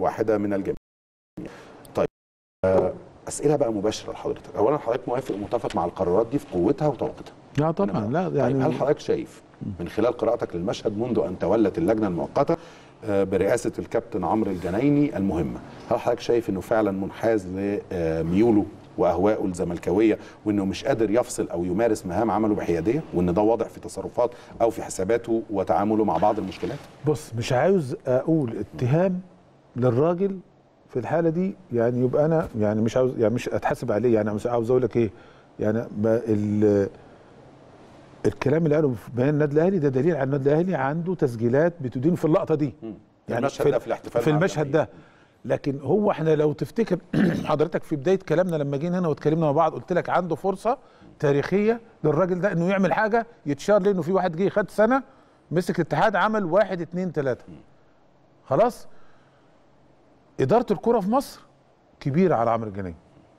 واحده من الجميع طيب آه، اسئله بقى مباشره لحضرتك اولا حضرتك موافق متفق مع القرارات دي في قوتها وطاقتها لا طبعا لا يعني يعني هل حضرتك شايف من خلال قراءتك للمشهد منذ ان تولت اللجنه المؤقته آه، برئاسه الكابتن عمرو الجنايني المهمه هل حضرتك شايف انه فعلا منحاز لميوله واهوائه الزملكاويه وانه مش قادر يفصل او يمارس مهام عمله بحياديه وان ده واضح في تصرفات او في حساباته وتعامله مع بعض المشكلات بص مش عاوز اقول اتهام للراجل في الحاله دي يعني يبقى انا يعني مش عاوز يعني مش اتحاسب عليه يعني مش عاوز اقول لك ايه يعني ما ال الكلام اللي قاله في بيان النادي الاهلي ده دليل على النادي الاهلي عنده تسجيلات بتدين في اللقطه دي المشهد ده في الاحتفال في مع المشهد الجماهير. ده لكن هو احنا لو تفتكر حضرتك في بدايه كلامنا لما جينا هنا واتكلمنا مع بعض قلت لك عنده فرصه تاريخيه للراجل ده انه يعمل حاجه يتشار لانه في واحد جه خد سنه مسك الاتحاد عمل واحد اتنين تلاته خلاص اداره الكره في مصر كبيره على عمرو الجنايني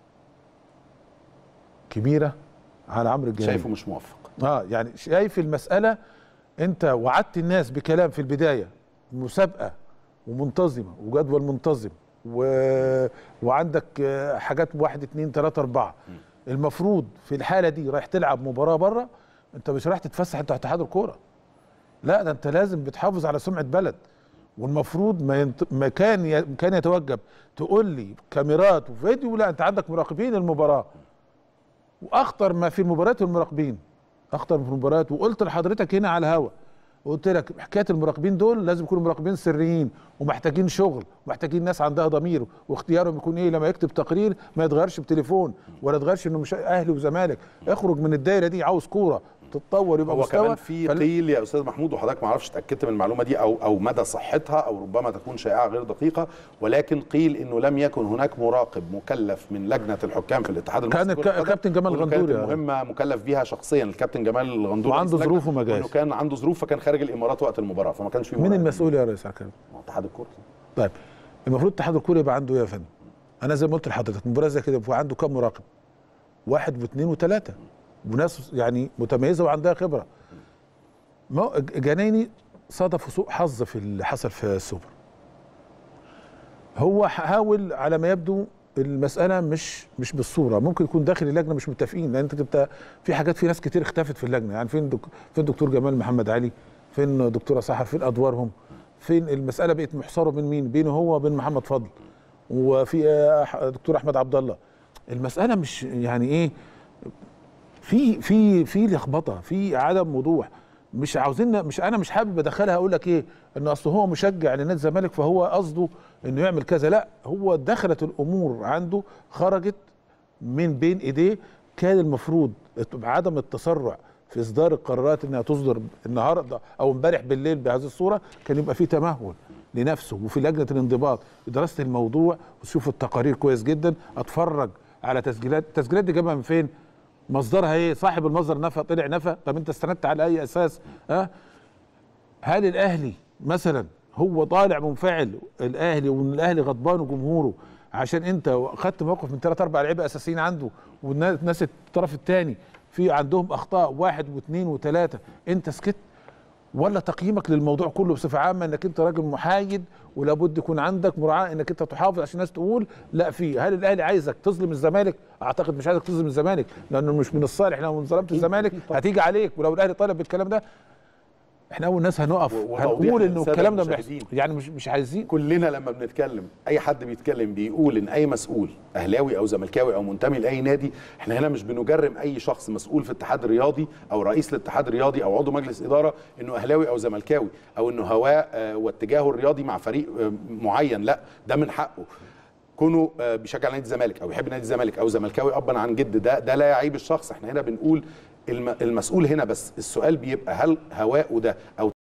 كبيره على عمرو الجنايني شايفه مش موفق اه يعني شايف المسألة انت وعدت الناس بكلام في البداية مسابقة ومنتظمة وجدول منتظم و... وعندك آه، حاجات واحد اتنين تلاتة اربعة المفروض في الحالة دي رايح تلعب مباراة بره انت مش رايح تتفسح انت اتحاد الكورة لا ده انت لازم بتحافظ على سمعة بلد والمفروض ما, ينت... ما كان ي... كان يتوجب تقول لي كاميرات وفيديو لا انت عندك مراقبين المباراة واخطر ما في المباريات المراقبين اخطر في المباريات وقلت لحضرتك هنا على الهوا قلت لك حكايه المراقبين دول لازم يكونوا مراقبين سريين ومحتاجين شغل ومحتاجين ناس عندها ضمير واختيارهم يكون ايه لما يكتب تقرير ما يتغيرش بتليفون ولا يتغيرش انه مش اهلي وزمالك اخرج من الدايره دي عاوز كوره تتطور يبقى هو مستوى كمان في فل- قيل يا استاذ محمود وحضرتك ما اعرفش اتاكدت من المعلومه دي او او مدى صحتها او ربما تكون شائعه غير دقيقه ولكن قيل انه لم يكن هناك مراقب مكلف من لجنه الحكام في الاتحاد كان المصري الك- الكابتن جمال وإنه الغندوري كانت يعني. المهمه مكلف بيها شخصيا الكابتن جمال الغندوري وعنده رئيس اللجنة، ظروف وما جاش. وانه كان عنده ظروف فكان خارج الامارات وقت المباراه فما كانش في مين مراقب. المسؤول يا ريس عكرم اتحاد الكره طيب المفروض اتحاد الكوره يبقى عنده ايه يا فندم؟ انا زي ما قلت لحضرتك مباراه زي كده يبقى عنده كام مراقب؟ واحد واثنين وثلاثه وناس يعني متميزه وعندها خبره. ما جنايني صادف سوء حظ في اللي حصل في السوبر. هو حاول على ما يبدو المساله مش مش بالصوره ممكن يكون داخل اللجنه مش متفقين لان انت تبقى في حاجات في ناس كتير اختفت في اللجنه يعني فين دك فين دكتور جمال محمد علي فين دكتوره سحر فين ادوارهم فين المساله بقت محصره بين مين بينه هو وبين محمد فضل وفي آه، أح- دكتور احمد عبد الله المساله مش يعني ايه في في في لخبطه في عدم وضوح مش عاوزين مش انا مش حابب ادخلها اقول لك ايه ان اصل هو مشجع لنادي الزمالك فهو قصده انه يعمل كذا لا هو دخلت الامور عنده خرجت من بين ايديه كان المفروض عدم التسرع في اصدار القرارات انها تصدر النهارده او امبارح بالليل بهذه الصوره كان يبقى في تمهل لنفسه وفي لجنه الانضباط درست الموضوع وشوف التقارير كويس جدا اتفرج على تسجيلات التسجيلات دي جابها من فين مصدرها ايه صاحب المصدر نفى طلع نفى طب انت استندت على اي اساس ها هل الاهلي مثلا هو طالع منفعل الاهلي وان الاهلي غضبان وجمهوره عشان انت خدت موقف من ثلاث اربع لعيبه اساسيين عنده والناس الطرف الثاني في عندهم اخطاء واحد واثنين وثلاثه انت سكت ولا تقييمك للموضوع كله بصفه عامه انك انت راجل محايد ولابد يكون عندك مراعاه انك انت تحافظ عشان الناس تقول لا في هل الاهلي عايزك تظلم الزمالك؟ اعتقد مش عايزك تظلم الزمالك لانه مش من الصالح لو ظلمت الزمالك هتيجي عليك ولو الاهلي طالب بالكلام ده احنا اول ناس هنقف وتوضيح هنقول انه للسادة الكلام ده بيحصل المشاهدين. يعني مش مش عايزين كلنا لما بنتكلم اي حد بيتكلم بيقول ان اي مسؤول اهلاوي او زملكاوي او منتمي لاي نادي احنا هنا مش بنجرم اي شخص مسؤول في اتحاد رياضي او رئيس الاتحاد الرياضي او عضو مجلس اداره انه اهلاوي او زملكاوي او انه هواه آه، واتجاهه الرياضي مع فريق آه، معين لا ده من حقه كونه آه، بيشجع نادي الزمالك او بيحب نادي الزمالك او زملكاوي ابا عن جد ده ده لا يعيب الشخص احنا هنا بنقول الم- المسؤول هنا بس السؤال بيبقى هل هواءه ده او